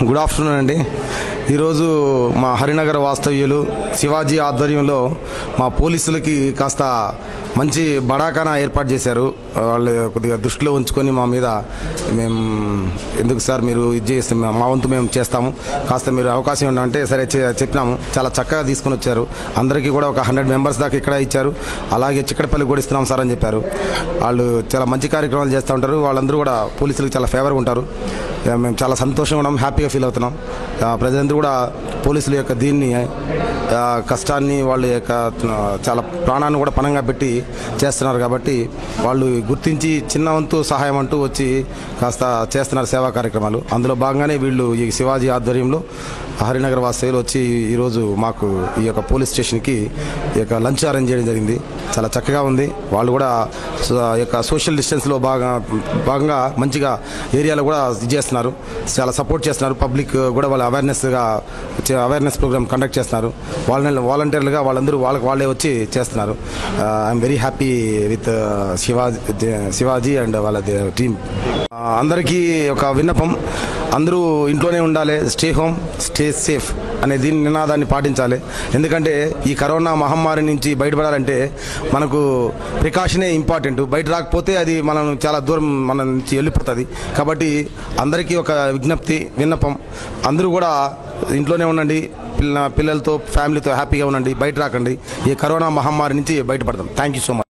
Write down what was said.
good afternoon అండి ఈరోజు మా హరినగర్ వాస్తవ్యులు శివాజీ ఆధ్వర్యంలో మా పోలీసులకి కాస్త మంచి బడాకానా ఏర్పాటు చేశారు వాళ్ళు కొద్దిగా దృష్టిలో ఉంచుకొని మా మీద మేము ఎందుకు సార్ మీరు ఇది చేస్తే మా వంతు మేము చేస్తాము కాస్త మీరు అవకాశం ఉందంటే సరే చె- చెప్పినాము చాలా చక్కగా తీసుకొని వచ్చారు అందరికీ కూడా ఒక హండ్రెడ్ మెంబర్స్ దాకా ఇక్కడ ఇచ్చారు అలాగే చిక్కడపల్లి కూడా ఇస్తున్నాం సార్ అని చెప్పారు వాళ్ళు చాలా మంచి కార్యక్రమాలు చేస్తూ ఉంటారు వాళ్ళందరూ కూడా పోలీసులకు చాలా ఫేవర్గా ఉంటారు ఇక మేము చాలా సంతోషంగా ఉన్నాం హ్యాపీగా ఫీల్ అవుతున్నాం ఆ, ప్రజలందరూ కూడా పోలీసుల యొక్క దీన్ని ఆ, కష్టాన్ని వాళ్ళ యొక్క ఆ, చాలా ప్రాణాన్ని కూడా పణంగా పెట్టి చేస్తున్నారు కాబట్టి వాళ్ళు గుర్తించి చిన్న వంతు సహాయం అంటూ వచ్చి కాస్త చేస్తున్నారు సేవా కార్యక్రమాలు అందులో భాగంగానే వీళ్ళు ఈ శివాజీ ఆధ్వర్యంలో హరినగర్ వాస్తవ్యులు వచ్చి ఈరోజు మాకు ఈ యొక్క పోలీస్ స్టేషన్కి ఈ యొక్క లంచ్ అరేంజ్ చేయడం జరిగింది చాలా చక్కగా ఉంది వాళ్ళు కూడా సో- ఈ యొక్క సోషల్ డిస్టెన్స్లో బాగా భాగంగా మంచిగా ఏరియాలో కూడా ఇది చేస్తున్నారు చాలా సపోర్ట్ చేస్తున్నారు పబ్లిక్ కూడా వాళ్ళ అవేర్నెస్గా అవేర్నెస్ ప్రోగ్రామ్ కండక్ట్ చేస్తున్నారు వాళ్ళ వాలంటీర్లుగా వాళ్ళందరూ వాళ్ళకి వాళ్ళే వచ్చి చేస్తున్నారు I'm very happy with Shivaji Shivaji and వాళ్ళ టీమ్ అందరికీ ఒక విన్నపం అందరూ ఇంట్లోనే ఉండాలి స్టే హోమ్ స్టే సేఫ్ అనే దీని నినాదాన్ని పాటించాలి ఎందుకంటే ఈ కరోనా మహమ్మారి నుంచి బయటపడాలంటే మనకు ప్రికాషనే ఇంపార్టెంట్ బయట రాకపోతే అది మనం చాలా దూరం మన నుంచి వెళ్ళిపోతుంది కాబట్టి అందరికీ ఒక విజ్ఞప్తి విన్నపం అందరూ కూడా ఇంట్లోనే ఉండండి పిల్ల పిల్లలతో ఫ్యామిలీతో హ్యాపీగా ఉండండి బయట రాకండి ఈ కరోనా మహమ్మారి నుంచి బయటపడదాం థ్యాంక్ యూ సో మచ్